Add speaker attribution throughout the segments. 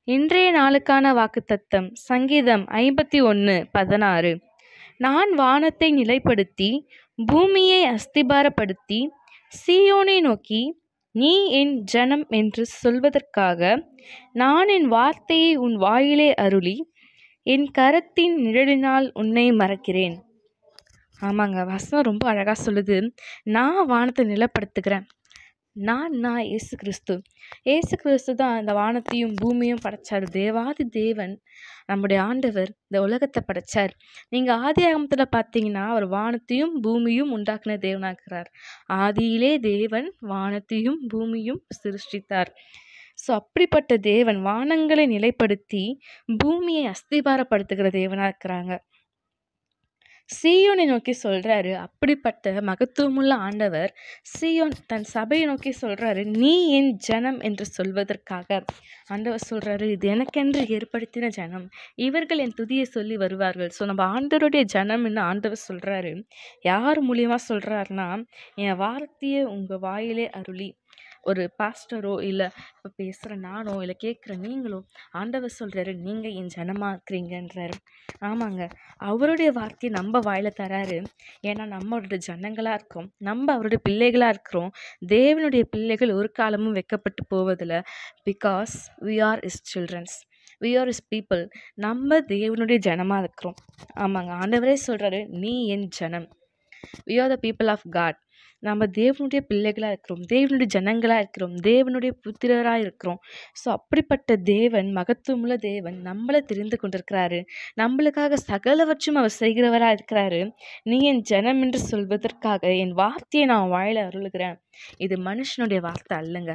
Speaker 1: இன்றைய நாளுக்கான வாக்குத்தத்தம் சங்கீதம் ஐம்பத்தி ஒன்று பதினாறு நான் வானத்தை நிலைப்படுத்தி பூமியை அஸ்திபாரப்படுத்தி சீயோனை நோக்கி நீ என் ஜனம் என்று சொல்வதற்காக நான் என் வார்த்தையை உன் வாயிலே அருளி என் கரத்தின் நிழலினால் உன்னை மறக்கிறேன் ஆமாங்க வசனம் ரொம்ப அழகாக சொல்லுது நான் வானத்தை நிலப்படுத்துகிறேன் நான் நான் இயேசு கிறிஸ்து இயேசு கிறிஸ்து தான் இந்த வானத்தையும் பூமியும் படைச்சார் தேவாதி தேவன் நம்முடைய ஆண்டவர் இந்த உலகத்தை படைச்சார் நீங்கள் ஆதி ஆகமத்தில் பார்த்தீங்கன்னா அவர் வானத்தையும் பூமியும் உண்டாக்குன தேவனாக்குறார் ஆதியிலே தேவன் வானத்தையும் பூமியும் சிருஷ்டித்தார் ஸோ அப்படிப்பட்ட தேவன் வானங்களை நிலைப்படுத்தி பூமியை அஸ்திபாரப்படுத்துகிற தேவனாக இருக்கிறாங்க சீயோனை நோக்கி சொல்கிறாரு அப்படிப்பட்ட மகத்துவமுள்ள ஆண்டவர் சீயோன் தன் சபையை நோக்கி சொல்கிறாரு நீ என் ஜனம் என்று சொல்வதற்காக ஆண்டவர் சொல்கிறாரு இது எனக்கென்று ஏற்படுத்தின ஜனம் இவர்கள் என் துதியை சொல்லி வருவார்கள் ஸோ நம்ம ஆண்டவருடைய ஜனம்னு ஆண்டவர் சொல்கிறாரு யார் மூலியமாக சொல்கிறாருன்னா என் வார்த்தையை உங்கள் வாயிலே அருளி ஒரு பாஸ்டரோ இல்லை இப்போ பேசுகிற நானோ இல்லை கேட்குற நீங்களோ ஆண்டவர் சொல்கிறாரு நீங்கள் என் ஜனமாக இருக்கிறீங்கன்றாரு ஆமாங்க அவருடைய வார்த்தையை நம்ம வாயில் தராரு ஏன்னா நம்மளோட ஜனங்களாக இருக்கோம் நம்ம அவருடைய பிள்ளைகளாக இருக்கிறோம் தேவனுடைய பிள்ளைகள் ஒரு காலமும் வெக்கப்பட்டு போவதில்லை because we are is childrens we are is people நம்ம தேவனுடைய ஜனமாக இருக்கிறோம் ஆமாங்க ஆண்டவரே சொல்கிறாரு நீ என் ஜனம் we are the people of God நம்ம தேவனுடைய பிள்ளைகளாக இருக்கிறோம் தேவனுடைய ஜனங்களாக இருக்கிறோம் தேவனுடைய புத்திரராக இருக்கிறோம் ஸோ அப்படிப்பட்ட தேவன் மகத்துவமுள்ள தேவன் நம்மளை தெரிந்து கொண்டிருக்கிறாரு நம்மளுக்காக சகலவற்றும் அவர் செய்கிறவராக இருக்கிறாரு நீ என் ஜனம் என்று சொல்வதற்காக என் வார்த்தையை நான் வாயில அருளுகிறேன் இது மனுஷனுடைய வார்த்தை அல்லங்க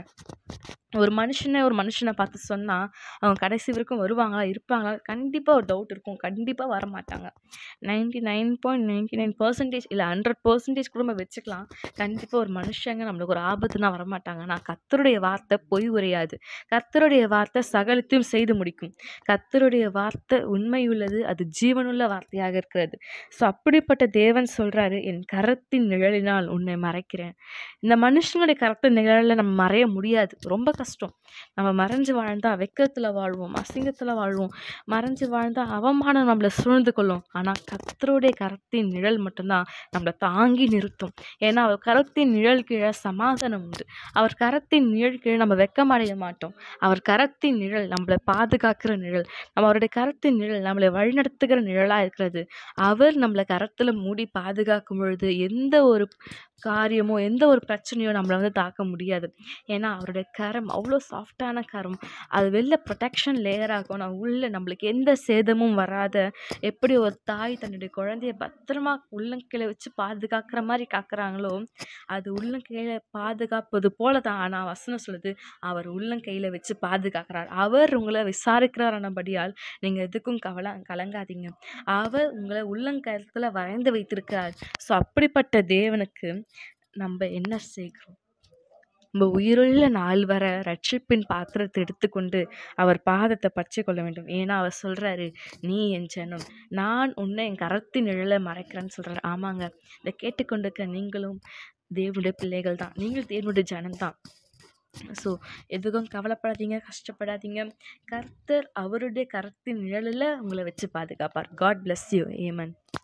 Speaker 1: ஒரு மனுஷனை ஒரு மனுஷனை பார்த்து சொன்னால் அவங்க கடைசி வரைக்கும் வருவாங்களா இருப்பாங்களா கண்டிப்பாக ஒரு டவுட் இருக்கும் கண்டிப்பாக வரமாட்டாங்க ninety nine point ninety nine percentage இல்லை ஹண்ட்ரட் பர்சன்டேஜ் கூட நம்ம வச்சுக்கலாம் கண்டிப்பாக ஒரு மனுஷங்க நம்மளுக்கு ஒரு ஆபத்துனா வரமாட்டாங்க ஆனால் கத்தருடைய வார்த்தை பொய் உரையாது கத்தருடைய வார்த்தை சகலத்தையும் செய்து முடிக்கும் கத்தருடைய வார்த்தை உண்மையுள்ளது அது ஜீவனுள்ள வார்த்தையாக இருக்கிறது ஸோ அப்படிப்பட்ட தேவன் சொல்கிறாரு என் கரத்தின் நிழலினால் உன்னை மறைக்கிறேன் இந்த மனுஷங்களுடைய கரத்தின் நிழலில் நம்ம மறைய முடியாது ரொம்ப கஷ்டம் நம்ம மறைஞ்சு வாழ்ந்தால் வெக்கத்தில் வாழ்வோம் அசிங்கத்தில் வாழ்வோம் மறைஞ்சு வாழ்ந்தால் அவமானம் நம்மளை சூழ்ந்து கொள்ளும் ஆனால் கத்தருடைய கரத்தின் நிழல் மட்டும்தான் நம்மளை தாங்கி நிறுத்தும் ஏன்னா அவர் கரத்தின் நிழல் கீழே சமாதானம் உண்டு அவர் கரத்தின் நிழல் கீழே நம்ம வெக்கமடைய மாட்டோம் அவர் கரத்தின் நிழல் நம்மளை பாதுகாக்கிற நிழல் நம்ம அவருடைய கரத்தின் நிழல் நம்மளை வழிநடத்துகிற நிழலாக இருக்கிறது அவர் நம்மளை கரத்தில் மூடி பாதுகாக்கும் பொழுது எந்த ஒரு காரியமோ எந்த ஒரு பிரச்சனையோ நம்மளை வந்து தாக்க முடியாது ஏன்னா அவருடைய கரம் அவ்வளோ சாஃப்டான கரம் அது வெளில ப்ரொடெக்ஷன் லேயராகும் நான் உள்ளே நம்மளுக்கு எந்த சேதமும் வராத எப்படி ஒரு தாய் தன்னுடைய குழந்தைய பத்திரமா உள்ளங்கையில் வச்சு பாதுகாக்கிற மாதிரி காக்குறாங்களோ அது உள்ளங்கையில் பாதுகாப்பது போல தான் ஆனால் வசனம் சொல்லுது அவர் உள்ளங்கையில் வச்சு பாதுகாக்கிறார் அவர் உங்களை விசாரிக்கிறாரானபடியால் நீங்கள் எதுக்கும் கவலை கலங்காதீங்க அவர் உங்களை உள்ளங்கயத்தில் வரைந்து வைத்திருக்கிறார் ஸோ அப்படிப்பட்ட தேவனுக்கு நம்ம என்ன செய்கிறோம் நம்ம உயிருள்ள நாள் வர ரட்சிப்பின் பாத்திரத்தை எடுத்துக்கொண்டு அவர் பாதத்தை பற்றி கொள்ள வேண்டும் ஏன்னா அவர் சொல்கிறாரு நீ என் ஜனம் நான் உன்னை என் கரத்தின் நிழலை மறைக்கிறேன்னு சொல்கிறாரு ஆமாங்க இதை கேட்டுக்கொண்டிருக்க நீங்களும் தேவனுடைய பிள்ளைகள் தான் நீங்கள் தேவனுடைய ஜனம்தான் ஸோ எதுக்கும் கவலைப்படாதீங்க கஷ்டப்படாதீங்க கர்த்தர் அவருடைய கரத்தின் நிழலில் உங்களை வச்சு பாதுகாப்பார் காட் bless யூ ஏமன்